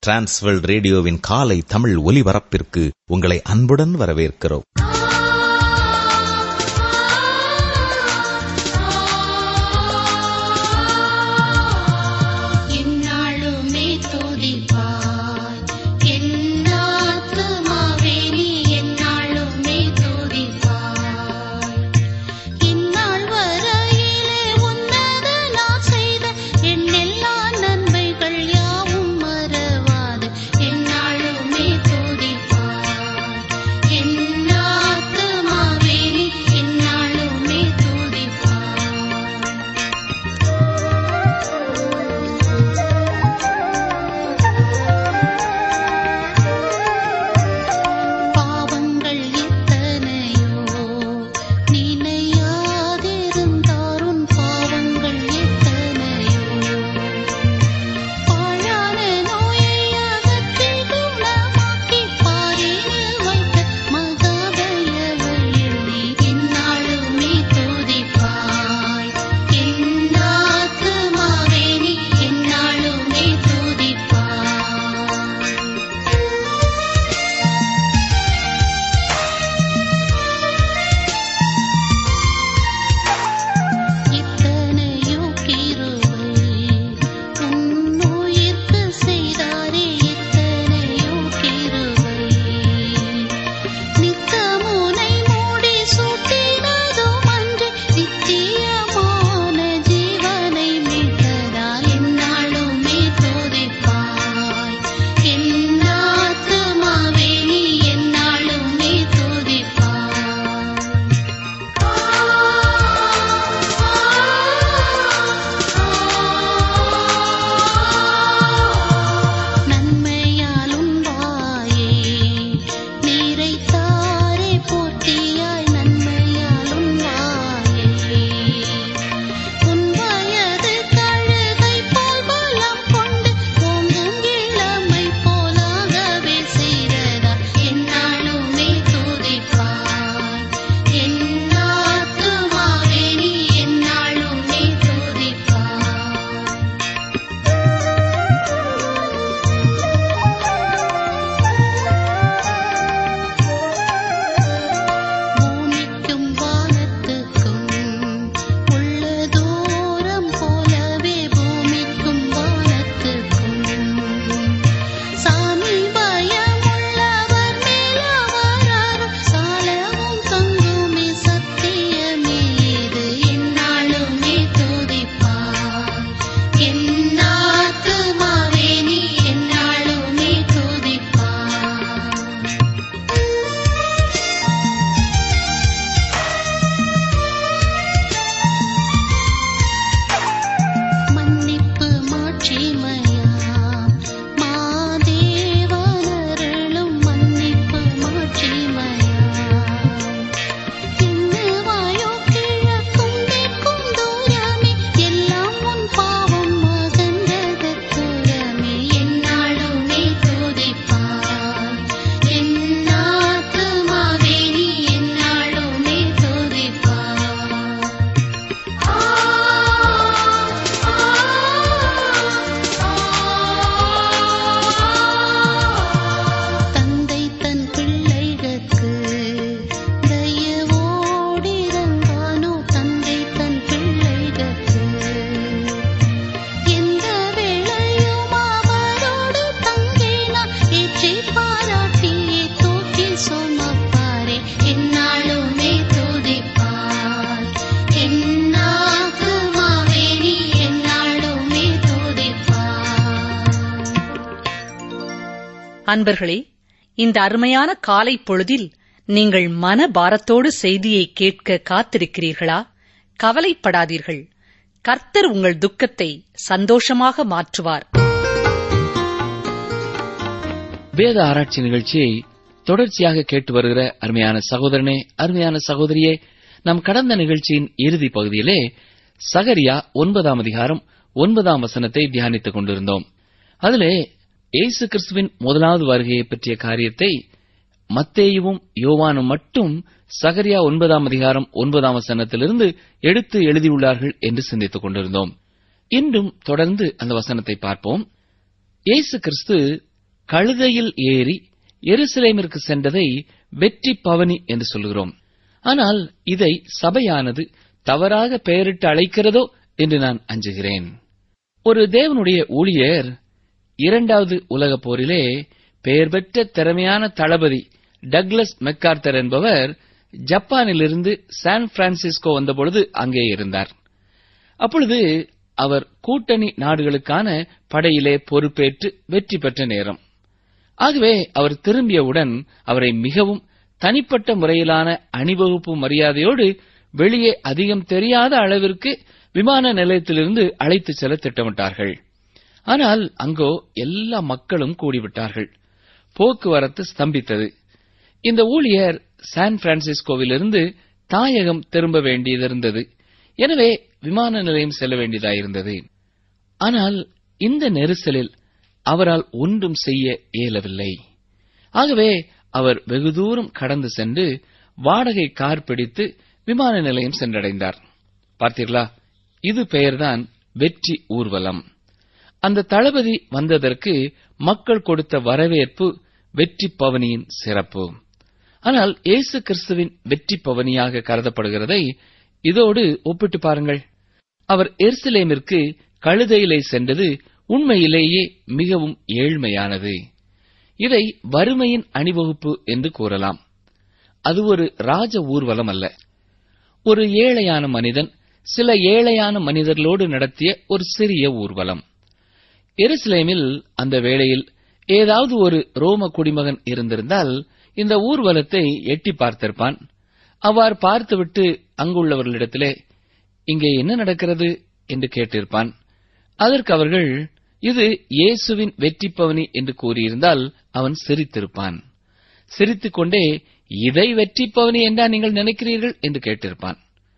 Transworld ரேடியோவின் காலை தமிழ் ஒலிபரப்பிற்கு உங்களை அன்புடன் வரவேற்கிறோம் என்னாலுமே துதிப்பாய் என் ஆத்துமாவே நீ என்னாலுமே துதிப்பாய் இந்நாள் வரையிலே உன்னதனார் செய்த என் எல்லா நன்மைகள் யாவும் மறவாது என்னாலுமே துதிப்பாய் என் ஆத்துமாவே நீ என்னாலுமே துதிப்பாய் பாவங்கள் எத்தனையோ நினையாதிருந்தாரும் பாவங்கள் எத்தனையோ பாழான நோயை அகற்றி குணமாக்கி பாரினில் வைத்த மகாதயவழியில் நீ எந்நாளுமே துதிப்பாய் என் ஆத்துமாவே நீ எந்நாளுமே துதிப்பாய் இத்தனையோ கிருபை உன்னுயிர்க்கு செய்தாரே இத்தனையோ கிருபை நித்தமுனை மூடி சூட்டினதும் அன்று நித்தியமான ஜீவனை மீட்டதால் எந்நாளுமே துதிப்பாய் என் ஆத்துமாவே நீ எந்நாளுமே துதிப்பாய் நன்மையாலும் வாயே நிறைத்தாரே போற்றியாய் நன்மையாலும் வாயே உன் வயது கழுகை போல் பலம் கொண்டு ஓங்கும் இளமை போலாகவே செய்ததா என்னாலுமே துதிப்பாய் என் ஆத்துமாவே நீ என்னாலுமே துதிப்பாய் பூமிக்கும் வானத்துக்கும் உள்ள தூரம் போலவே பூமிக்கும் வானத்துக்கும் சாமி பயமுள்ளவர் மேலவராரும் சாலவும் தங்குமே சத்தியமே இது எந்நாளுமே துதிப்பாய் என் ஆத்துமாவே நீ எந்நாளுமே துதிப்பாய் மன்னிப்பு மாட்சிமையாம் மாதேவனருளும் மன்னிப்பு மாட்சிமையாம் எண்ணுவாயோ கிழக்கும் மேற்கும் தூரமே எல்லாம் உன் பாவம் அகன்றதற்குரமே எந்நாளுமே துதிப்பாய் என் ஆத்துமாவே நீ எந்நாளுமே துதிப்பாய் தந்தை தன் பிள்ளைகளுக்கு தயவோடிரங்கானோ தந்தை தன் பிள்ளைகளுக்கு எந்த வேளையும் அவரோடு தங்கினார் ஏற்றி பாராட்டியே தூக்கி சுமப்பாரே எந்நாளுமே துதிப்பார் என் ஆத்துமாவே நீ எந்நாளுமே துதிப்பார் அன்பர்களே இந்த அருமையான காலை பொழுதில் நீங்கள் மன பாரத்தோடு செய்தியை கேட்க காத்திருக்கிறீர்களா கவலைப்படாதீர்கள் கர்த்தர் உங்கள் துக்கத்தை சந்தோஷமாக மாற்றுவார் வேத ஆராய்ச்சி நிகழ்ச்சியை தொடர்ச்சியாக கேட்டு வருகிற அருமையான சகோதரனே அருமையான சகோதரியே நம் கடந்த நிகழ்ச்சியின் இறுதி பகுதியிலே சகரியா ஒன்பதாம் அதிகாரம் ஒன்பதாம் வசனத்தை தியானித்துக் கொண்டிருந்தோம் அதிலே இயேசு கிறிஸ்துவின் முதலாவது வருகையை பற்றிய காரியத்தை மத்தேயுவும் யோவானும் மட்டும் சகரியா ஒன்பதாம் அதிகாரம் ஒன்பதாம் வசனத்திலிருந்து எடுத்து எழுதியுள்ளார்கள் என்று சிந்தித்துக் கொண்டிருந்தோம் இன்றும் தொடர்ந்து அந்த வசனத்தை பார்ப்போம் இயேசு கிறிஸ்து கழுதையில் ஏறி எருசலேமிற்கு சென்றதை வெற்றி பவனி என்று சொல்கிறோம் ஆனால் இதை சபையானது தவறாக பெயரிட்டு அழைக்கிறதோ என்று நான் அஞ்சுகிறேன் ஒரு தேவனுடைய ஊழியர் இரண்டாவது உலகப் போரிலே பெயர் பெற்ற திறமையான தளபதி டக்ளஸ் மெக்கார்த்தர் என்பவர் ஜப்பானிலிருந்து சான் பிரான்சிஸ்கோ வந்தபொழுது அங்கே இருந்தார் அப்பொழுது அவர் கூட்டணி நாடுகளுக்கான படையிலே பொறுப்பேற்று வெற்றி பெற்ற நேரம் ஆகவே அவர் திரும்பியவுடன் அவரை மிகவும் தனிப்பட்ட முறையிலான அணிவகுப்பு மரியாதையோடு வெளியே அதிகம் தெரியாத அளவிற்கு விமான நிலையத்திலிருந்து அழைத்துச் செல்ல திட்டமிட்டார்கள் ஆனால் அங்கோ எல்லா மக்களும் கூடிவிட்டார்கள் போக்குவரத்து ஸ்தம்பித்தது இந்த ஊழியர் சான் பிரான்சிஸ்கோவிலிருந்து தாயகம் திரும்ப வேண்டியதிருந்தது எனவே விமான நிலையம் செல்ல வேண்டியதாயிருந்தது ஆனால் இந்த நெரிசலில் அவரால் ஒன்றும் செய்ய இயலவில்லை ஆகவே அவர் வெகு தூரம் கடந்து சென்று வாடகை கார் பிடித்து விமான நிலையம் சென்றடைந்தார் பார்த்தீர்களா இது பெயர்தான் வெற்றி ஊர்வலம் அந்த தளபதி வந்ததற்கு மக்கள் கொடுத்த வரவேற்பு வெற்றி பவனியின் சிறப்பு ஆனால் இயேசு கிறிஸ்துவின் வெற்றி பவனியாக கருதப்படுகிறதை இதோடு ஒப்பிட்டு பாருங்கள் அவர் எருசலேமிற்கு கழுதையிலே சென்றது உண்மையிலேயே மிகவும் ஏழ்மையானது இதை வறுமையின் அணிவகுப்பு என்று கூறலாம் அது ஒரு ராஜ ஊர்வலம் அல்ல ஒரு ஏழையான மனிதன் சில ஏழையான மனிதர்களோடு நடத்திய ஒரு சிறிய ஊர்வலம் எருசலேமில் அந்த வேளையில் ஏதாவது ஒரு ரோம குடிமகன் இருந்திருந்தால் இந்த ஊர்வலத்தை எட்டி பார்த்திருப்பான் அவ்வாறு பார்த்துவிட்டு அங்குள்ளவர்களிடத்திலே இங்கே என்ன நடக்கிறது என்று கேட்டிருப்பான் அதற்கு அவர்கள் இது இயேசுவின் வெற்றி பவனி என்று கூறியிருந்தால் அவன் சிரித்திருப்பான் சிரித்துக் கொண்டே இதை வெற்றி பவனி என்றா நீங்கள் நினைக்கிறீர்கள் என்று கேட்டிருப்பான்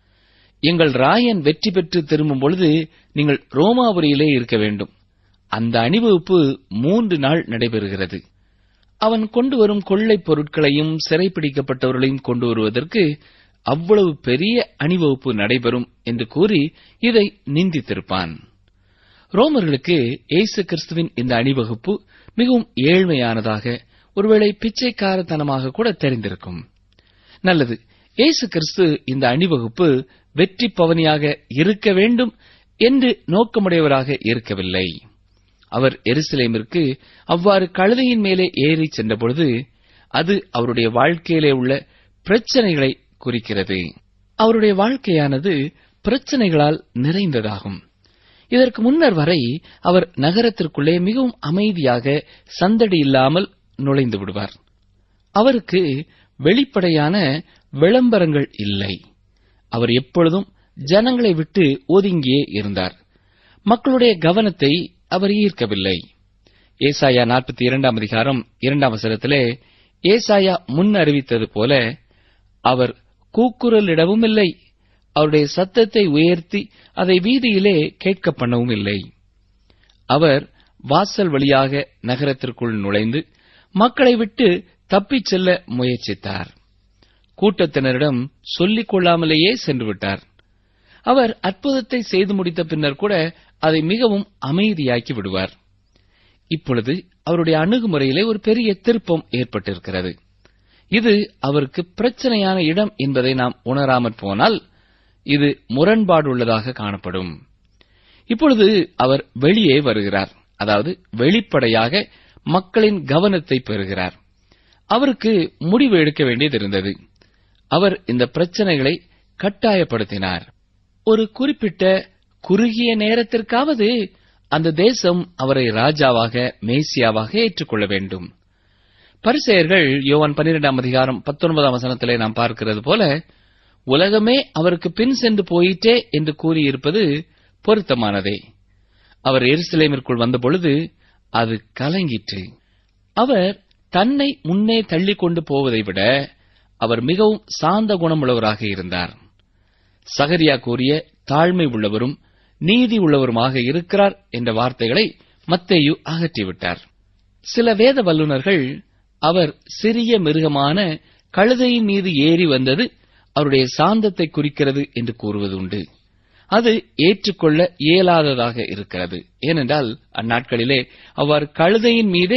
எங்கள் ராயன் வெற்றி பெற்று திரும்பும் பொழுது நீங்கள் ரோமாபுரியிலே இருக்க வேண்டும் அந்த அணிவகுப்பு மூன்று நாள் நடைபெறுகிறது அவன் கொண்டு வரும் கொள்ளைப் பொருட்களையும் சிறைப்பிடிக்கப்பட்டவர்களையும் கொண்டு வருவதற்கு அவ்வளவு பெரிய அணிவகுப்பு நடைபெறும் என்று கூறி இதை நிந்தித்திருப்பான் ரோமர்களுக்கு இயேசு கிறிஸ்துவின் இந்த அணிவகுப்பு மிகவும் ஏழ்மையானதாக ஒருவேளை பிச்சைக்காரத்தனமாக கூட தெரிந்திருக்கும் நல்லது இயேசு கிறிஸ்து இந்த அணிவகுப்பு வெற்றி பவனியாக இருக்க வேண்டும் என்று நோக்கமுடையவராக இருக்கவில்லை அவர் எருசலேமிற்கு அவ்வாறு கழுதையின் மேலே ஏறி சென்றபொழுது அது அவருடைய வாழ்க்கையிலே உள்ள பிரச்சனைகளை குறிக்கிறது அவருடைய வாழ்க்கையானது பிரச்சனைகளால் நிறைந்ததாகும் இதற்கு முன்னர் வரை அவர் நகரத்திற்குள்ளே மிகவும் அமைதியாக சந்தடி இல்லாமல் நுழைந்து விடுவார் அவருக்கு வெளிப்படையான விளம்பரங்கள் இல்லை அவர் எப்பொழுதும் ஜனங்களை விட்டு ஒதுங்கியே இருந்தார் மக்களுடைய கவனத்தை அவர் ஈர்க்கவில்லை ஏசாயா நாற்பத்தி இரண்டாம் அதிகாரம் இரண்டாம் வசனத்திலே ஏசாயா முன் அறிவித்தது போல அவர் கூக்குரலிடவும் இல்லை அவருடைய சத்தத்தை உயர்த்தி அதை வீதியிலே கேட்க பண்ணவும் இல்லை அவர் வாசல் வழியாக நகரத்திற்குள் நுழைந்து மக்களை விட்டு தப்பிச் செல்ல முயற்சித்தார் கூட்டத்தினரிடம் சொல்லிக் கொள்ளாமலேயே சென்று விட்டார் அவர் அற்புதத்தை செய்து முடித்த பின்னர் கூட அதை மிகவும் அமைதியாக்கி விடுவார் இப்பொழுது அவருடைய அணுகுமுறையிலே ஒரு பெரிய திருப்பம் ஏற்பட்டிருக்கிறது இது அவருக்கு பிரச்சனையான இடம் என்பதை நாம் உணராமற் போனால் இது முரண்பாடுள்ளதாக காணப்படும் இப்பொழுது அவர் வெளியே வருகிறார் அதாவது வெளிப்படையாக மக்களின் கவனத்தை பெறுகிறார் அவருக்கு முடிவு எடுக்க வேண்டியது இருந்தது அவர் இந்த பிரச்சனைகளை கட்டாயப்படுத்தினார் ஒரு குறிப்பிட்ட குறுகிய நேரத்திற்காவது அந்த தேசம் அவரை ராஜாவாக மேசியாவாக ஏற்றுக்கொள்ள வேண்டும் பரிசெயர்கள் யோவான் பன்னிரெண்டாம் அதிகாரம் பத்தொன்பதாம் வசனத்திலே நாம் பார்க்கிறது போல உலகமே அவருக்கு பின் சென்று போயிட்டே என்று கூறியிருப்பது பொருத்தமானதே அவர் எருசலேமிற்குள் வந்தபொழுது அது கலங்கிற்று அவர் தன்னை முன்னே தள்ளிக் கொண்டு போவதை விட அவர் மிகவும் சாந்த குணமுள்ளவராக இருந்தார் சகரியா கூறிய தாழ்மை உள்ளவரும் நீதி உள்ளவருமாக இருக்கிறார் என்ற வார்த்தைகளை மத்தேயு அகற்றிவிட்டார் சில வேத வல்லுநர்கள் அவர் சிறிய மிருகமான கழுதையின் மீது ஏறி வந்தது அவருடைய சாந்தத்தை குறிக்கிறது என்று கூறுவதுண்டு அது ஏற்றுக்கொள்ள இயலாததாக இருக்கிறது ஏனென்றால் அந்நாட்களிலே அவ்வாறு கழுதையின் மீதே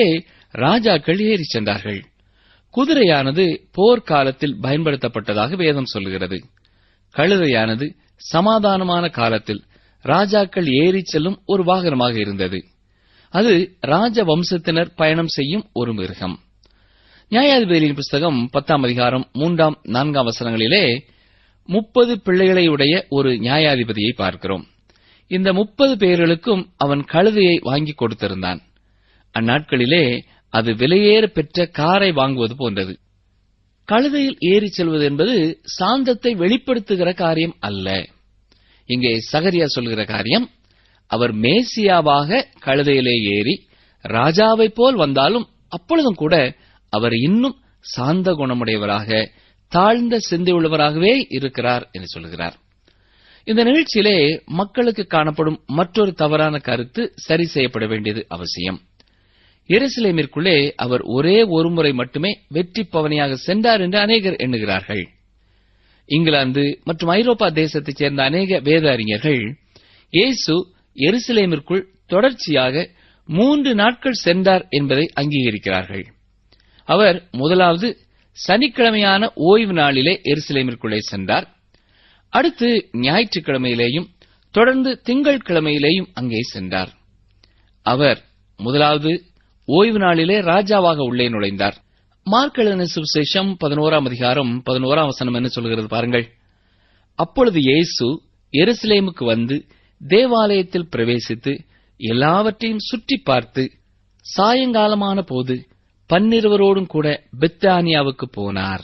ராஜாக்கள் ஏறிச் சென்றார்கள் குதிரையானது போர்க்காலத்தில் பயன்படுத்தப்பட்டதாக வேதம் சொல்லுகிறது கழுதையானது சமாதானமான காலத்தில் ராஜாக்கள் ஏறிச் செல்லும் ஒரு வாகனமாக இருந்தது அது ராஜ வம்சத்தினர் பயணம் செய்யும் ஒரு மிருகம் நியாயாதிபதியின் புஸ்தகம் பத்தாம் அதிகாரம் மூன்றாம் நான்காம் வசனங்களிலே முப்பது பிள்ளைகளை உடைய ஒரு நியாயாதிபதியை பார்க்கிறோம் இந்த முப்பது பேர்களுக்கும் அவன் கழுதையை வாங்கி கொடுத்திருந்தான் அந்நாட்களிலே அது விலையேற பெற்ற காரை வாங்குவது போன்றது கழுதையில் ஏறிச் செல்வது என்பது சாந்தத்தை வெளிப்படுத்துகிற காரியம் அல்ல இங்கே சகரியா சொல்கிற காரியம் அவர் மேசியாவாக கழுதையிலே ஏறி ராஜாவைப் போல் வந்தாலும் அப்பொழுதும் கூட அவர் இன்னும் சாந்த குணமுடையவராக தாழ்ந்த சிந்தையுள்ளவராகவே இருக்கிறார் என்று சொல்கிறார் இந்த நிகழ்ச்சியிலே மக்களுக்கு காணப்படும் மற்றொரு தவறான கருத்து சரி செய்யப்பட வேண்டியது அவசியம் எருசலேமிற்குள்ளே அவர் ஒரே ஒரு முறை மட்டுமே வெற்றி பவனியாக சென்றார் என்று அநேகர் எண்ணுகிறார்கள் இங்கிலாந்து மற்றும் ஐரோப்பா தேசத்தைச் சேர்ந்த அநேக வேத அறிஞர்கள் இயேசு எருசலேமிற்குள் தொடர்ச்சியாக மூன்று நாட்கள் சென்றார் என்பதை அங்கீகரிக்கிறார்கள் அவர் முதலாவது சனிக்கிழமையான ஓய்வு நாளிலே எருசலேமிற்குள்ளே சென்றார் அடுத்து ஞாயிற்றுக்கிழமையிலேயும் தொடர்ந்து திங்கட்கிழமையிலேயும் அங்கே சென்றார் அவர் முதலாவது ஓய்வு நாளிலே ராஜாவாக உள்ளே நுழைந்தார் மார்க் எழுதின சுவிசேஷம் பதினோராம் அதிகாரம் பதினோராம் வசனம் என்ன சொல்கிறது பாருங்கள் அப்பொழுது இயேசு எருசலேமுக்கு வந்து தேவாலயத்தில் பிரவேசித்து எல்லாவற்றையும் சுற்றி பார்த்து சாயங்காலமான போது பன்னிருவரோடும் கூட பெத்தானியாவுக்கு போனார்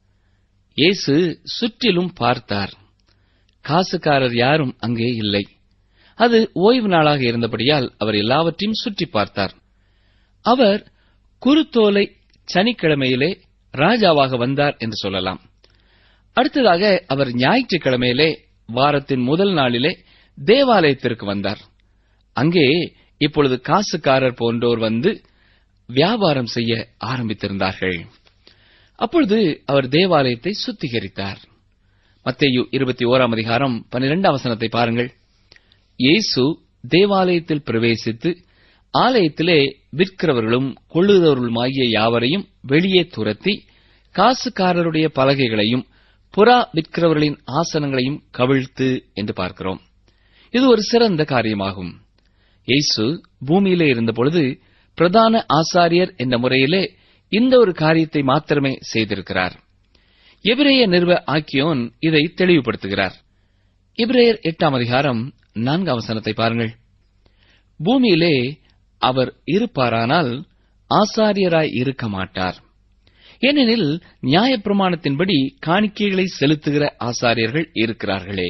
இயேசு சுற்றிலும் பார்த்தார் காசுக்காரர் யாரும் அங்கே இல்லை அது ஓய்வு நாளாக இருந்தபடியால் அவர் எல்லாவற்றையும் சுற்றி பார்த்தார் அவர் குருத்தோலை சனிக்கிழமையிலே ராஜாவாக வந்தார் என்று சொல்லலாம் அடுத்ததாக அவர் ஞாயிற்றுக்கிழமையிலே வாரத்தின் முதல் நாளிலே தேவாலயத்திற்கு வந்தார் அங்கே இப்பொழுது காசுக்காரர் போன்றோர் வந்து வியாபாரம் செய்ய ஆரம்பித்திருந்தார்கள் அப்பொழுது அவர் தேவாலயத்தை சுத்திகரித்தார் மத்தேயு இருபத்தி ஓராம் அதிகாரம் பன்னிரெண்டாம் வசனத்தை பாருங்கள் இயேசு தேவாலயத்தில் பிரவேசித்து ஆலயத்திலே விற்கிறவர்களும் கொள்ளுகிறவர்களுமாகிய யாவரையும் வெளியே துரத்தி காசுக்காரருடைய பலகைகளையும் புறா விற்கிறவர்களின் ஆசனங்களையும் கவிழ்த்து என்று பார்க்கிறோம் இது ஒரு சிறந்த காரியமாகும் இயேசு பூமியிலே இருந்தபொழுது பிரதான ஆசாரியர் என்ற முறையிலே இந்த ஒரு காரியத்தை மாத்திரமே செய்திருக்கிறார் எபிரேய நிறுவ ஆக்கியோன் இதை தெளிவுபடுத்துகிறார் இப்ரேயர் எட்டாம் அதிகாரம் நான்காம் வசனத்தை பாருங்கள் பூமியிலே அவர் இருப்பாரானால் ஆசாரியராய் இருக்க மாட்டார் ஏனெனில் நியாயப்பிரமாணத்தின்படி காணிக்கைகளை செலுத்துகிற ஆசாரியர்கள் இருக்கிறார்களே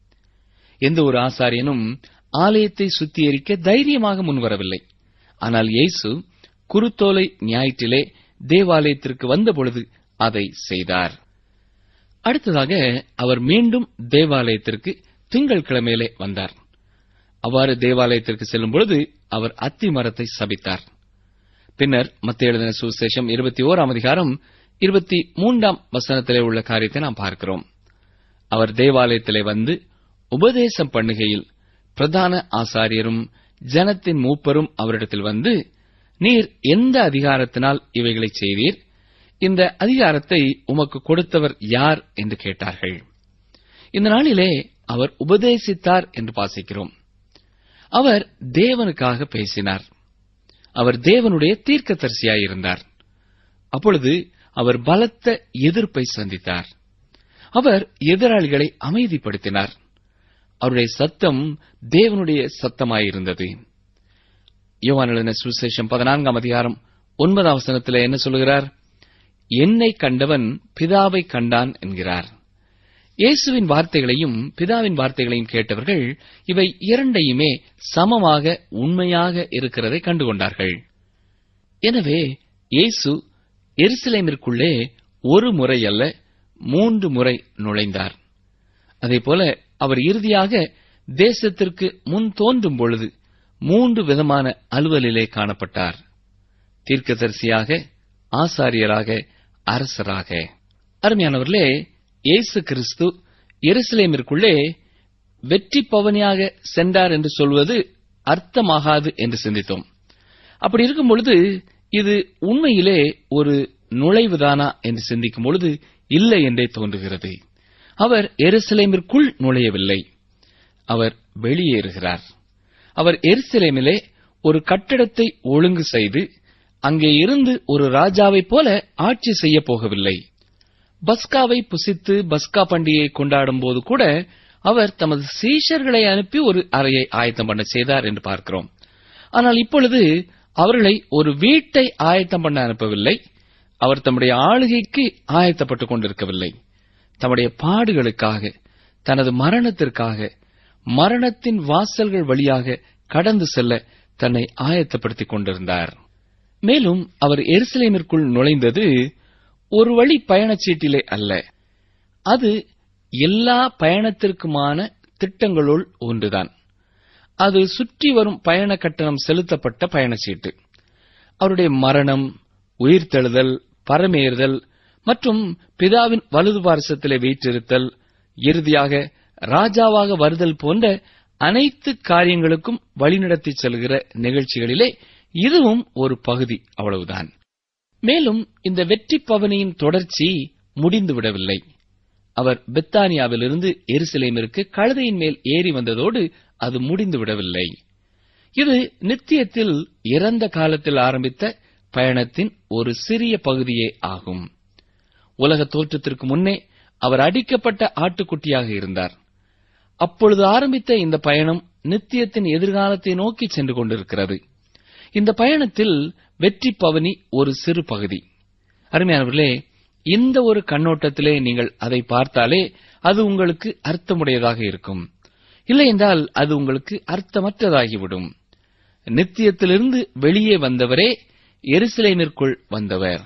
எந்த ஒரு ஆசாரியனும் ஆலயத்தை சுத்திகரிக்க தைரியமாக முன்வரவில்லை ஆனால் இயேசு குருத்தோலை ஞாயிற்றிலே தேவாலயத்திற்கு வந்தபொழுது அதை செய்தார் அடுத்ததாக அவர் மீண்டும் தேவாலயத்திற்கு திங்கள் கிழமையிலே வந்தார் அவ்வாறு தேவாலயத்திற்கு செல்லும் பொழுது அவர் அத்தி மரத்தை சபித்தார் பின்னர் மத்திய எழுதின சுவிசேஷம் இருபத்தி ஓராம் அதிகாரம் இருபத்தி மூன்றாம் வசனத்திலே உள்ள காரியத்தை நாம் பார்க்கிறோம் அவர் தேவாலயத்திலே வந்து உபதேசம் பண்ணுகையில் பிரதான ஆசாரியரும் ஜனத்தின் மூப்பரும் அவரிடத்தில் வந்து நீர் எந்த அதிகாரத்தினால் இவைகளை செய்தீர் இந்த அதிகாரத்தை உமக்கு கொடுத்தவர் யார் என்று கேட்டார்கள் இந்த நாளிலே அவர் உபதேசித்தார் என்று வாசிக்கிறோம் அவர் தேவனுக்காக பேசினார் அவர் தேவனுடைய தீர்க்கதரிசியாயிருந்தார் அப்பொழுது அவர் பலத்த எதிர்ப்பை சந்தித்தார் அவர் எதிராளிகளை அமைதிப்படுத்தினார் அவருடைய சத்தம் தேவனுடைய சத்தமாயிருந்தது யோவான் எழுதின சுவிசேஷம் பதினான்காம் அதிகாரம் ஒன்பதாம் வசனத்தில் என்ன சொல்கிறார் என்னை கண்டவன் பிதாவை கண்டான் என்கிறார் இயேசுவின் வார்த்தைகளையும் பிதாவின் வார்த்தைகளையும் கேட்டவர்கள் இவை இரண்டையுமே சமமாக உண்மையாக இருக்கிறதை கண்டுகொண்டார்கள் எனவே இயேசு எருசலேமிற்குள்ளே ஒரு முறை அல்ல மூன்று முறை நுழைந்தார் அதேபோல அவர் இறுதியாக தேசத்திற்கு முன் தோன்றும் பொழுது மூன்று விதமான அலுவலிலே காணப்பட்டார் தீர்க்கதரிசியாக ஆசாரியராக அரசராக அருமையானவர்களே இயேசு கிறிஸ்து எருசலேமிற்குள்ளே வெற்றி பவனியாக சென்றார் என்று சொல்வது அர்த்தமாகாது என்று சிந்தித்தோம் அப்படி இருக்கும் பொழுது இது உண்மையிலே ஒரு நுழைவுதானா என்று சிந்திக்கும் பொழுது இல்லை என்றே தோன்றுகிறது அவர் எருசலேமிற்குள் நுழையவில்லை அவர் வெளியேறுகிறார் அவர் எருசலேமிலே ஒரு கட்டிடத்தை ஒழுங்கு செய்து அங்கே இருந்து ஒரு ராஜாவைப் போல ஆட்சி செய்யப் போகவில்லை பஸ்காவை புசித்து பஸ்கா பண்டிகையை கொண்டாடும் போது கூட அவர் தமது சீஷர்களை அனுப்பி ஒரு அறையை ஆயத்தம் பண்ண செய்தார் என்று பார்க்கிறோம் ஆனால் இப்பொழுது அவர்களை ஒரு வீட்டை ஆயத்தம் பண்ண அனுப்பவில்லை அவர் தம்முடைய ஆளுகைக்கு ஆயத்தப்பட்டுக் கொண்டிருக்கவில்லை தம்முடைய பாடுகளுக்காக தனது மரணத்திற்காக மரணத்தின் வாசல்கள் வழியாக கடந்து செல்ல தன்னை ஆயத்தப்படுத்திக் கொண்டிருந்தார் மேலும் அவர் எருசலேமிற்குள் நுழைந்தது ஒரு வழி பயணச்சீட்டிலே அல்ல அது எல்லா பயணத்திற்குமான திட்டங்களுள் ஒன்றுதான் அது சுற்றி வரும் பயண கட்டணம் செலுத்தப்பட்ட பயணச்சீட்டு அவருடைய மரணம் உயிர்த்தெழுதல் பரமேறுதல் மற்றும் பிதாவின் வலது பாரசத்திலே வீற்றிருத்தல் இறுதியாக ராஜாவாக வருதல் போன்ற அனைத்து காரியங்களுக்கும் வழிநடத்தி செல்கிற நிகழ்ச்சிகளிலே இதுவும் ஒரு பகுதி அவ்வளவுதான் மேலும் இந்த வெற்றி பவனியின் தொடர்ச்சி முடிந்துவிடவில்லை அவர் பெத்தானியாவிலிருந்து எருசலேமிற்கு கழுதையின் மேல் ஏறி வந்ததோடு அது முடிந்துவிடவில்லை இது நித்தியத்தில் இறந்த காலத்தில் ஆரம்பித்த பயணத்தின் ஒரு சிறிய பகுதியே ஆகும் உலக தோற்றத்திற்கு முன்னே அவர் அடிக்கப்பட்ட ஆட்டுக்குட்டியாக இருந்தார் அப்பொழுது ஆரம்பித்த இந்த பயணம் நித்தியத்தின் எதிர்காலத்தை நோக்கி சென்று கொண்டிருக்கிறது இந்த பயணத்தில் வெற்றி பவனி ஒரு சிறு பகுதி அருமையானவர்களே இந்த ஒரு கண்ணோட்டத்திலே நீங்கள் அதை பார்த்தாலே அது உங்களுக்கு அர்த்தமுடையதாக இருக்கும் இல்லையென்றால் அது உங்களுக்கு அர்த்தமற்றதாகிவிடும் நித்தியத்திலிருந்து வெளியே வந்தவரே எருசலேமிற்குள் வந்தவர்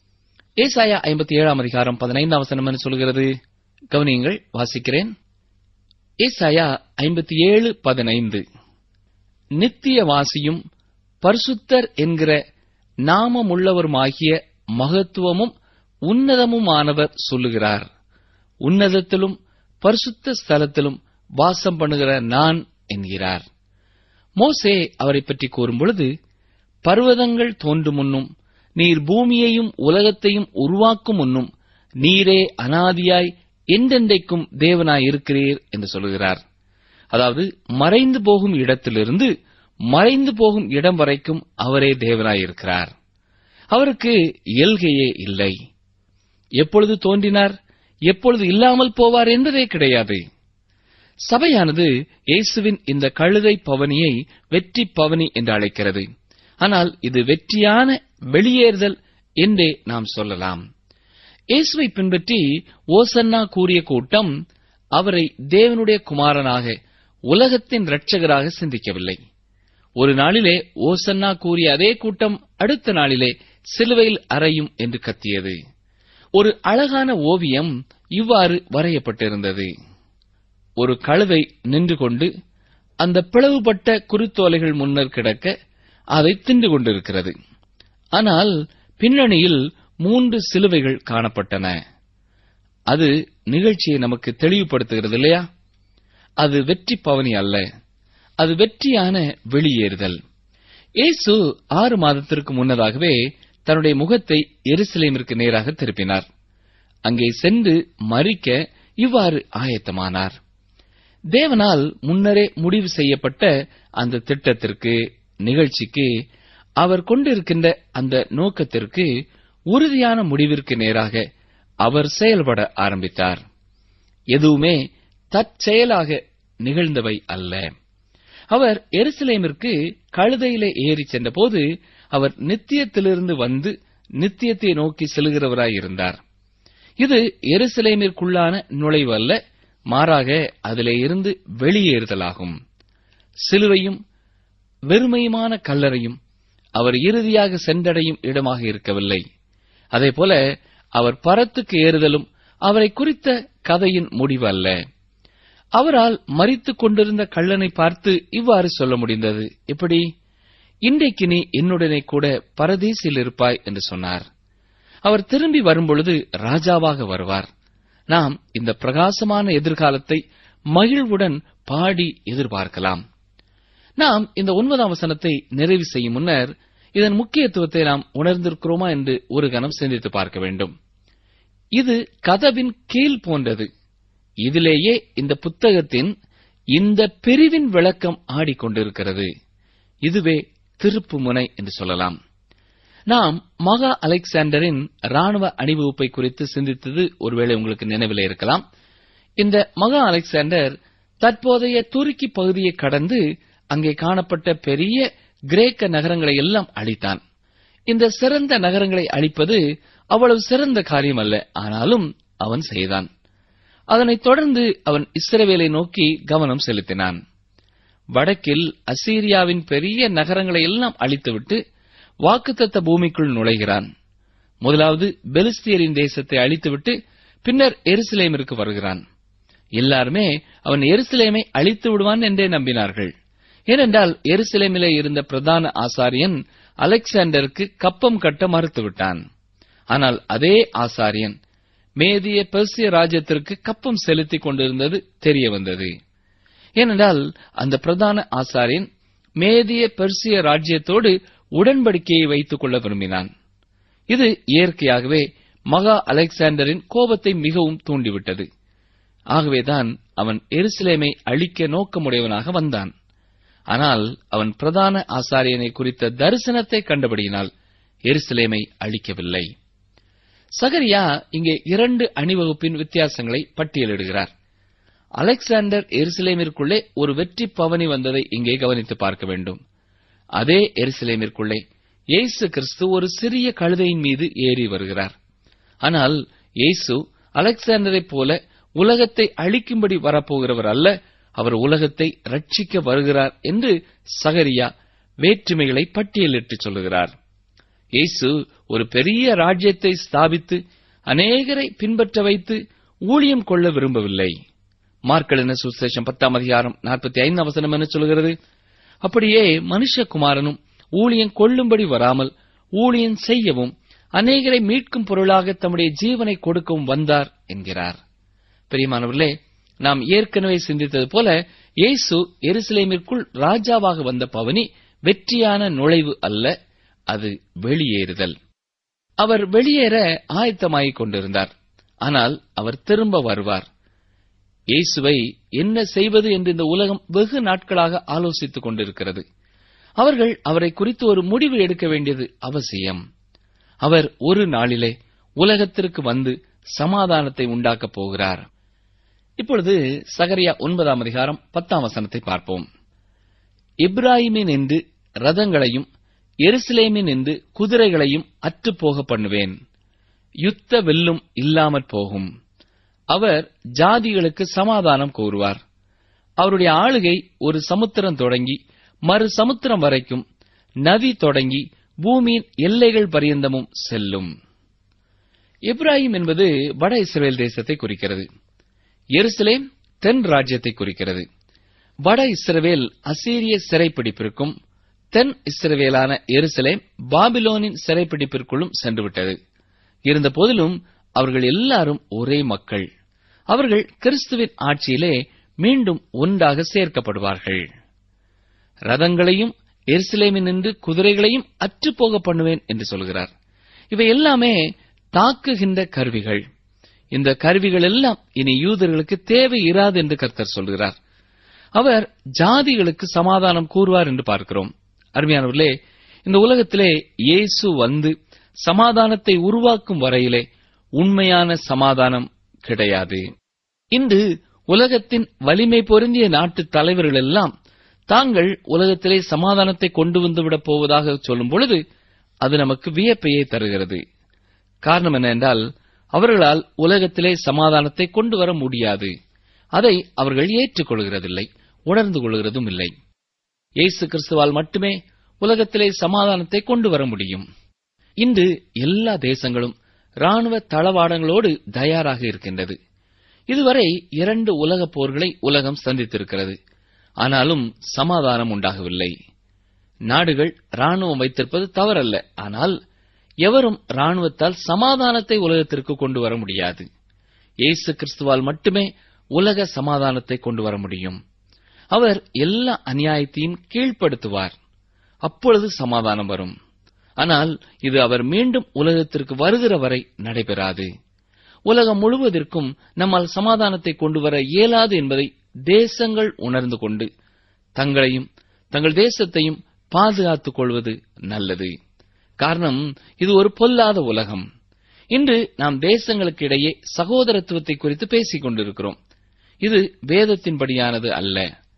ஏசாயா ஐம்பத்தி ஏழாம் அதிகாரம் பதினைந்தாம் வசனம் என்று சொல்கிறது கவனியங்கள் வாசிக்கிறேன் ஏசாயா ஐம்பத்தி ஏழு பதினைந்து நித்தியவாசியும் பரிசுத்தர் என்கிற நாமமுள்ளவருமாகிய மகத்துவமும் உன்னதமுமானவர் சொல்லுகிறார் உன்னதத்திலும் பரிசுத்த ஸ்தலத்திலும் வாசம் பண்ணுகிற நான் என்கிறார் மோசே அவரை பற்றி கூறும்பொழுது பர்வதங்கள் தோன்றும் முன்னும் நீர் பூமியையும் உலகத்தையும் உருவாக்கும் முன்னும் நீரே அனாதியாய் என்றென்றைக்கும் தேவனாய் இருக்கிறீர் என்று சொல்கிறார் அதாவது மறைந்து போகும் இடத்திலிருந்து மறைந்து போகும் இடம் வரைக்கும் அவரே தேவனாய் இருக்கிறார் அவருக்கு இயல்கையே இல்லை எப்பொழுது தோன்றினார் எப்பொழுது இல்லாமல் போவார் என்பதே கிடையாது சபையானது இயேசுவின் இந்த கழுதை பவனியை வெற்றி பவனி என்று அழைக்கிறது ஆனால் இது வெற்றியான வெளியேறுதல் என்றே நாம் சொல்லலாம் இயேசுவை பின்பற்றி ஓசன்னா கூறிய கூட்டம் அவரை தேவனுடைய குமாரனாக உலகத்தின் இரட்சகராக சிந்திக்கவில்லை ஒரு நாளிலே ஓசன்னா கூறிய அதே கூட்டம் அடுத்த நாளிலே சிலுவையில் அறையும் என்று கத்தியது ஒரு அழகான ஓவியம் இவ்வாறு வரையப்பட்டிருந்தது ஒரு கழுதை நின்று கொண்டு அந்த பிளவுபட்ட குருத்தோலைகள் முன்னர் கிடக்க அதை தின்று கொண்டிருக்கிறது ஆனால் பின்னணியில் மூன்று சிலுவைகள் காணப்பட்டன அது நிகழ்ச்சியை நமக்கு தெளிவுபடுத்துகிறது இல்லையா அது வெற்றி பவனி அல்ல அது வெற்றியான வெளியேறுதல் இயேசு ஆறு மாதத்திற்கு முன்னதாகவே தன்னுடைய முகத்தை எருசலேமிற்கு நேராக திருப்பினார் அங்கே சென்று மறிக்க இவ்வாறு ஆயத்தமானார் தேவனால் முன்னரே முடிவு செய்யப்பட்ட அந்த திட்டத்திற்கு நிகழ்ச்சிக்கு அவர் கொண்டிருக்கின்ற அந்த நோக்கத்திற்கு உறுதியான முடிவிற்கு நேராக அவர் செயல்பட ஆரம்பித்தார் எதுவுமே தற்செயலாக நிகழ்ந்தவை அல்ல அவர் எருசலேமிற்கு கழுதையிலே ஏறி சென்றபோது அவர் நித்தியத்திலிருந்து வந்து நித்தியத்தை நோக்கி செல்கிறவராயிருந்தார் இது எருசலேமிற்குள்ளான நுழைவு அல்ல மாறாக அதிலே இருந்து வெளியேறுதலாகும் சிலுவையும் வெறுமையுமான கல்லறையும் அவர் இறுதியாக சென்றடையும் இடமாக இருக்கவில்லை அதேபோல அவர் பரத்துக்கு ஏறுதலும் அவரை குறித்த கதையின் முடிவு அல்ல அவரால் மறித்துக் கொண்டிருந்த கள்ளனை பார்த்து இவ்வாறு சொல்ல முடிந்தது எப்படி இன்றைக்கு நீ என்னுடனே கூட பரதேசில் இருப்பாய் என்று சொன்னார் அவர் திரும்பி வரும்பொழுது ராஜாவாக வருவார் நாம் இந்த பிரகாசமான எதிர்காலத்தை மகிழ்வுடன் பாடி எதிர்பார்க்கலாம் நாம் இந்த ஒன்பதாம் வசனத்தை நிறைவு செய்யும் முன்னர் இதன் முக்கியத்துவத்தை நாம் உணர்ந்திருக்கிறோமா என்று ஒரு கணம் சிந்தித்து பார்க்க வேண்டும் இது கதவின் கீழ் போன்றது இதிலேயே இந்த புத்தகத்தின் இந்த பிரிவின் விளக்கம் ஆடிக்கொண்டிருக்கிறது இதுவே திருப்பு முனை என்று சொல்லலாம் நாம் மகா அலெக்சாண்டரின் ராணுவ அணிவகுப்பை குறித்து சிந்தித்தது ஒருவேளை உங்களுக்கு நினைவில் இருக்கலாம் இந்த மகா அலெக்சாண்டர் தற்போதைய துருக்கி பகுதியை கடந்து அங்கே காணப்பட்ட பெரிய கிரேக்க நகரங்களை எல்லாம் அழித்தான் இந்த சிறந்த நகரங்களை அழிப்பது அவ்வளவு சிறந்த காரியம் அல்ல ஆனாலும் அவன் செய்தான் அதனைத் தொடர்ந்து அவன் இஸ்ரவேலை நோக்கி கவனம் செலுத்தினான் வடக்கில் அசீரியாவின் பெரிய நகரங்களை எல்லாம் அழித்துவிட்டு வாக்குத்தத்த பூமிக்குள் நுழைகிறான் முதலாவது பெலிஸ்தியரின் தேசத்தை அழித்துவிட்டு பின்னர் எருசலேமிற்கு வருகிறான் எல்லாருமே அவன் எருசலேமை அழித்து விடுவான் என்றே நம்பினார்கள் ஏனென்றால் எருசலேமிலே இருந்த பிரதான ஆசாரியன் அலெக்சாண்டருக்கு கப்பம் கட்ட மறுத்துவிட்டான் ஆனால் அதே ஆசாரியன் மேதிய பெர்சிய ராஜ்யத்திற்கு கப்பம் செலுத்திக் கொண்டிருந்தது தெரிய வந்தது ஏனென்றால் அந்த பிரதான ஆசாரியன் மேதிய பெர்சிய ராஜ்யத்தோடு உடன்படிக்கையை வைத்துக் கொள்ள விரும்பினான் இது இயற்கையாகவே மகா அலெக்சாண்டரின் கோபத்தை மிகவும் தூண்டிவிட்டது ஆகவேதான் அவன் எருசலேமை அழிக்க நோக்கமுடையவனாக வந்தான் ஆனால் அவன் பிரதான ஆசாரியனை குறித்த தரிசனத்தை கண்டபடியினால் எருசலேமை அழிக்கவில்லை சகரியா இங்கே இரண்டு அணிவகுப்பின் வித்தியாசங்களை பட்டியலிடுகிறார் அலெக்சாண்டர் எருசலேமிற்குள்ளே ஒரு வெற்றி பவனி வந்ததை இங்கே கவனித்து பார்க்க வேண்டும் அதே எருசலேமிற்குள்ளே இயேசு கிறிஸ்து ஒரு சிறிய கழுதையின் மீது ஏறி வருகிறார் ஆனால் இயேசு அலெக்சாண்டரைப் போல உலகத்தை அழிக்கும்படி வரப்போகிறவர் அல்ல அவர் உலகத்தை ரட்சிக்க வருகிறார் என்று சகரியா வேற்றுமைகளை பட்டியலிட்டு சொல்லுகிறார் இயேசு ஒரு பெரிய ராஜ்யத்தை ஸ்தாபித்து அநேகரை பின்பற்ற வைத்து ஊழியம் கொள்ள விரும்பவில்லை மார்க்கெலின சுசேஷம் பத்தாம் அதிகாரம் நாற்பத்தி ஐந்து அவசரம் என சொல்கிறது அப்படியே மனுஷகுமாரனும் ஊழியம் கொள்ளும்படி வராமல் ஊழியம் செய்யவும் அநேகரை மீட்கும் பொருளாக தம்முடைய ஜீவனை கொடுக்கவும் வந்தார் என்கிறார் பெரியமானவர்களே நாம் ஏற்கனவே சிந்தித்தது போல இயேசு எருசலேமிற்குள் ராஜாவாக வந்த பவனி வெற்றியான நுழைவு அல்ல அது வெளியேறுதல் அவர் வெளியேற ஆயத்தமாகிக் கொண்டிருந்தார் ஆனால் அவர் திரும்ப வருவார் இயேசுவை என்ன செய்வது என்று இந்த உலகம் வெகு நாட்களாக ஆலோசித்துக் கொண்டிருக்கிறது அவர்கள் அவரை குறித்து ஒரு முடிவு எடுக்க வேண்டியது அவசியம் அவர் ஒரு நாளிலே உலகத்திற்கு வந்து சமாதானத்தை உண்டாக்கப் போகிறார் இப்பொழுது சகரியா ஒன்பதாம் அதிகாரம் பத்தாம் வசனத்தை பார்ப்போம் இப்ராஹிமின் என்று ரதங்களையும் எருசலேமின் என்று குதிரைகளையும் அற்றுப்போக பண்ணுவேன் யுத்த வெல்லும் இல்லாமற் போகும் அவர் ஜாதிகளுக்கு சமாதானம் கூறுவார் அவருடைய ஆளுகை ஒரு சமுத்திரம் தொடங்கி மறு சமுத்திரம் வரைக்கும் நதி தொடங்கி பூமியின் எல்லைகள் பரியந்தமும் செல்லும் இப்ராஹிம் என்பது வட இஸ்ரேல் தேசத்தை குறிக்கிறது எருசலேம் தென் ராஜ்யத்தை குறிக்கிறது வட இஸ்ரவேல் அசீரிய சிறைப்பிடிப்பிற்கும் தென் இஸ்ரவேலான எருசலேம் பாபிலோனின் சிறைப்பிடிப்பிற்குள்ளும் சென்றுவிட்டது இருந்த போதிலும் அவர்கள் எல்லாரும் ஒரே மக்கள் அவர்கள் கிறிஸ்துவின் ஆட்சியிலே மீண்டும் ஒன்றாக சேர்க்கப்படுவார்கள் ரதங்களையும் எருசலேமில் நின்று குதிரைகளையும் அற்றுப்போக பண்ணுவேன் என்று சொல்கிறார் இவை எல்லாமே தாக்குகின்ற கருவிகள் இந்த கருவிகள் எல்லாம் இனி யூதர்களுக்கு தேவை இராது என்று கர்த்தர் சொல்கிறார் அவர் ஜாதிகளுக்கு சமாதானம் கூறுவார் என்று பார்க்கிறோம் அருமையானவர்களே இந்த உலகத்திலே இயேசு வந்து சமாதானத்தை உருவாக்கும் வரையிலே உண்மையான சமாதானம் கிடையாது இன்று உலகத்தின் வலிமை பொருந்திய நாட்டு தலைவர்கள் எல்லாம் தாங்கள் உலகத்திலே சமாதானத்தை கொண்டு வந்துவிடப் போவதாக சொல்லும் பொழுது அது நமக்கு வியப்பையே தருகிறது காரணம் என்ன என்றால் அவர்களால் உலகத்திலே சமாதானத்தை கொண்டு வர முடியாது அதை அவர்கள் ஏற்றுக்கொள்கிறதில்லை உணர்ந்து கொள்கிறதும் இல்லை இயேசு கிறிஸ்துவால் மட்டுமே உலகத்திலே சமாதானத்தை கொண்டு வர முடியும் இன்று எல்லா தேசங்களும் ராணுவ தளவாடங்களோடு தயாராக இருக்கின்றது இதுவரை இரண்டு உலகப் போர்களை உலகம் சந்தித்திருக்கிறது ஆனாலும் சமாதானம் உண்டாகவில்லை நாடுகள் ராணுவம் வைத்திருப்பது தவறல்ல ஆனால் எவரும் ராணுவத்தால் சமாதானத்தை உலகத்திற்கு கொண்டு வர முடியாது இயேசு கிறிஸ்துவால் மட்டுமே உலக சமாதானத்தை கொண்டு வர முடியும் அவர் எல்லா அநியாயத்தையும் கீழ்ப்படுத்துவார் அப்பொழுது சமாதானம் வரும் ஆனால் இது அவர் மீண்டும் உலகத்திற்கு வருகிற வரை நடைபெறாது உலகம் முழுவதற்கும் நம்மால் சமாதானத்தை கொண்டு வர இயலாது என்பதை தேசங்கள் உணர்ந்து கொண்டு தங்களையும் தங்கள் தேசத்தையும் பாதுகாத்துக் கொள்வது நல்லது காரணம் இது ஒரு பொல்லாத உலகம் இன்று நாம் தேசங்களுக்கு இடையே சகோதரத்துவத்தை குறித்து பேசிக் கொண்டிருக்கிறோம் இது வேதத்தின்படியானது அல்ல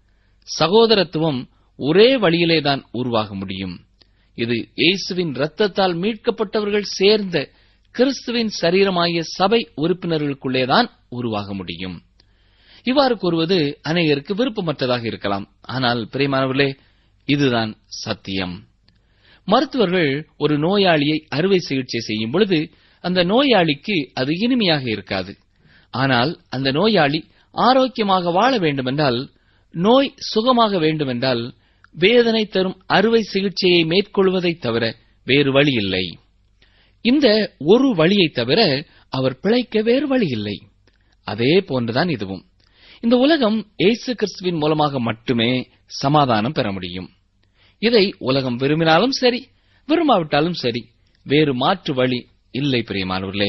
சகோதரத்துவம் ஒரே வழியிலேதான் உருவாக முடியும் இது இயேசுவின் இரத்தத்தால் மீட்கப்பட்டவர்கள் சேர்ந்த கிறிஸ்துவின் சரீரமாகிய சபை உறுப்பினர்களுக்குள்ளேதான் உருவாக முடியும் இவ்வாறு கூறுவது அநேகருக்கு விருப்பமற்றதாக இருக்கலாம் ஆனால் பிரியமானவர்களே இதுதான் சத்தியம் மருத்துவர்கள் ஒரு நோயாளியை அறுவை சிகிச்சை செய்யும் பொழுது அந்த நோயாளிக்கு அது இனிமையாக இருக்காது ஆனால் அந்த நோயாளி ஆரோக்கியமாக வாழ வேண்டுமென்றால் நோய் சுகமாக வேண்டுமென்றால் வேதனை தரும் அறுவை சிகிச்சையை மேற்கொள்வதைத் தவிர வேறு வழி இல்லை இந்த ஒரு வழியை தவிர அவர் பிழைக்க வேறு வழி இல்லை அதே போன்றுதான் இதுவும் இந்த உலகம் இயேசு கிறிஸ்துவின் மூலமாக மட்டுமே சமாதானம் பெற முடியும் இதை உலகம் விரும்பினாலும் சரி விரும்பாவிட்டாலும் சரி வேறு மாற்று வழி இல்லை பிரியமானவர்களே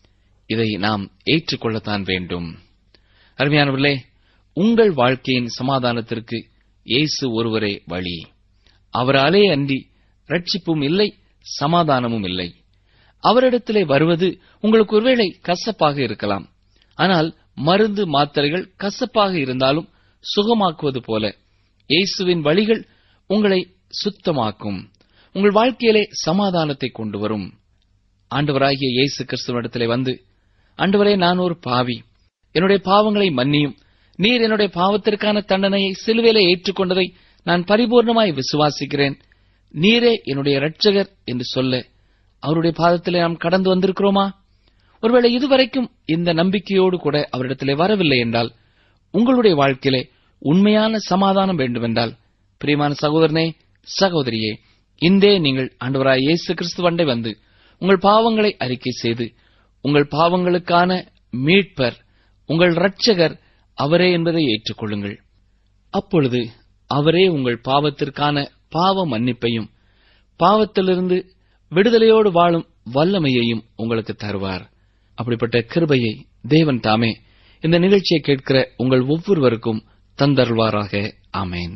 இதை நாம் ஏற்றுக்கொள்ளத்தான் வேண்டும் அருமையானவர்களே உங்கள் வாழ்க்கையின் சமாதானத்திற்கு இயேசு ஒருவரே வழி அவராலே அன்றி ரட்சிப்பும் இல்லை சமாதானமும் இல்லை அவரிடத்திலே வருவது உங்களுக்கு ஒருவேளை கசப்பாக இருக்கலாம் ஆனால் மருந்து மாத்திரைகள் கசப்பாக இருந்தாலும் சுகமாக்குவது போல இயேசுவின் வழிகள் உங்களை சுத்தமாக்கும் உங்கள் வாழ்க்கையிலே சமாதானத்தை கொண்டு வரும் ஆண்டவராகிய இயேசு கிறிஸ்துவனிடத்திலே வந்து ஆண்டவரே நான் ஒரு பாவி என்னுடைய பாவங்களை மன்னியும் நீர் என்னுடைய பாவத்திற்கான தண்டனையை சிலுவையிலே ஏற்றுக்கொண்டதை நான் பரிபூர்ணமாய் விசுவாசிக்கிறேன் நீரே என்னுடைய இரட்சகர் என்று சொல்ல அவருடைய பாதத்திலே நாம் கடந்து வந்திருக்கிறோமா ஒருவேளை இதுவரைக்கும் இந்த நம்பிக்கையோடு கூட அவரிடத்திலே வரவில்லை என்றால் உங்களுடைய வாழ்க்கையிலே உண்மையான சமாதானம் வேண்டுமென்றால் பிரியமான சகோதரனே சகோதரியே இன்றே நீங்கள் ஆண்டவராய் இயேசு கிறிஸ்துவண்டை வந்து உங்கள் பாவங்களை அறிக்கை செய்து உங்கள் பாவங்களுக்கான மீட்பர் உங்கள் இரட்சகர் அவரே என்பதை ஏற்றுக்கொள்ளுங்கள் அப்பொழுது அவரே உங்கள் பாவத்திற்கான பாவ மன்னிப்பையும் பாவத்திலிருந்து விடுதலையோடு வாழும் வல்லமையையும் உங்களுக்கு தருவார் அப்படிப்பட்ட கிருபையை தேவன் தாமே இந்த நிகழ்ச்சியை கேட்கிற உங்கள் ஒவ்வொருவருக்கும் தந்தருள்வாராக ஆமேன்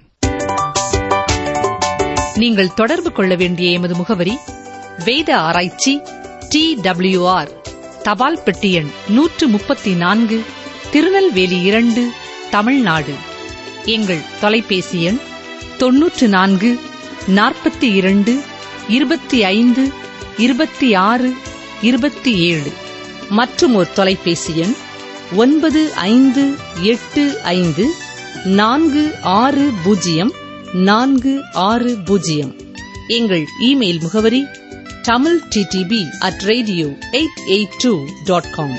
நீங்கள் தொடர்பு கொள்ள வேண்டிய எமது முகவரி வேத ஆராய்ச்சி டி ஆர் தபால் பெட்டி எண் நூற்று முப்பத்தி நான்கு திருநெல்வேலி இரண்டு தமிழ்நாடு எங்கள் தொலைபேசி எண் தொன்னூற்று நான்கு நாற்பத்தி இரண்டு இருபத்தி ஐந்து இருபத்தி ஆறு இருபத்தி ஏழு மற்றும் ஒரு தொலைபேசி எண் ஒன்பது ஐந்து எட்டு ஐந்து நான்கு ஆறு பூஜ்ஜியம் நான்கு ஆறு பூஜ்ஜியம் எங்கள் இமெயில் முகவரி Tamil TTP at radio eight eight two dot com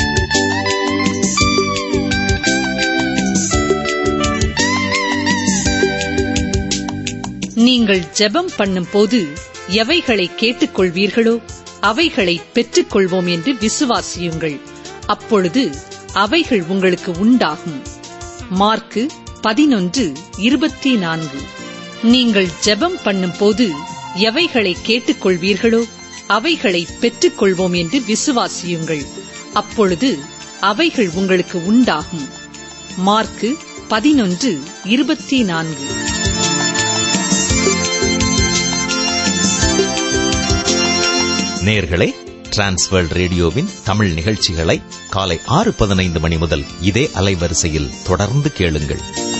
நீங்கள் ஜெபம் பண்ணும் போது எவைகளை கேட்டுக்கொள்வீர்களோ அவைகளை பெற்றுக் கொள்வோம் என்று விசுவாசியுங்கள் அப்பொழுது அவைகள் உங்களுக்கு உண்டாகும் மார்க்கு பதினொன்று இருபத்தி நான்கு நீங்கள் ஜெபம் பண்ணும் போது எவைகளை கேட்டுக்கொள்வீர்களோ அவைகளை பெற்றுக் கொள்வோம் என்று விசுவாசியுங்கள் அப்பொழுது அவைகள் உங்களுக்கு உண்டாகும் மார்க்கு பதினொன்று இருபத்தி நான்கு நேர்களே டிரான்ஸ்வேர்ல்ட் ரேடியோவின் தமிழ் நிகழ்ச்சிகளை காலை ஆறு பதினைந்து மணி முதல் இதே அலைவரிசையில் தொடர்ந்து கேளுங்கள்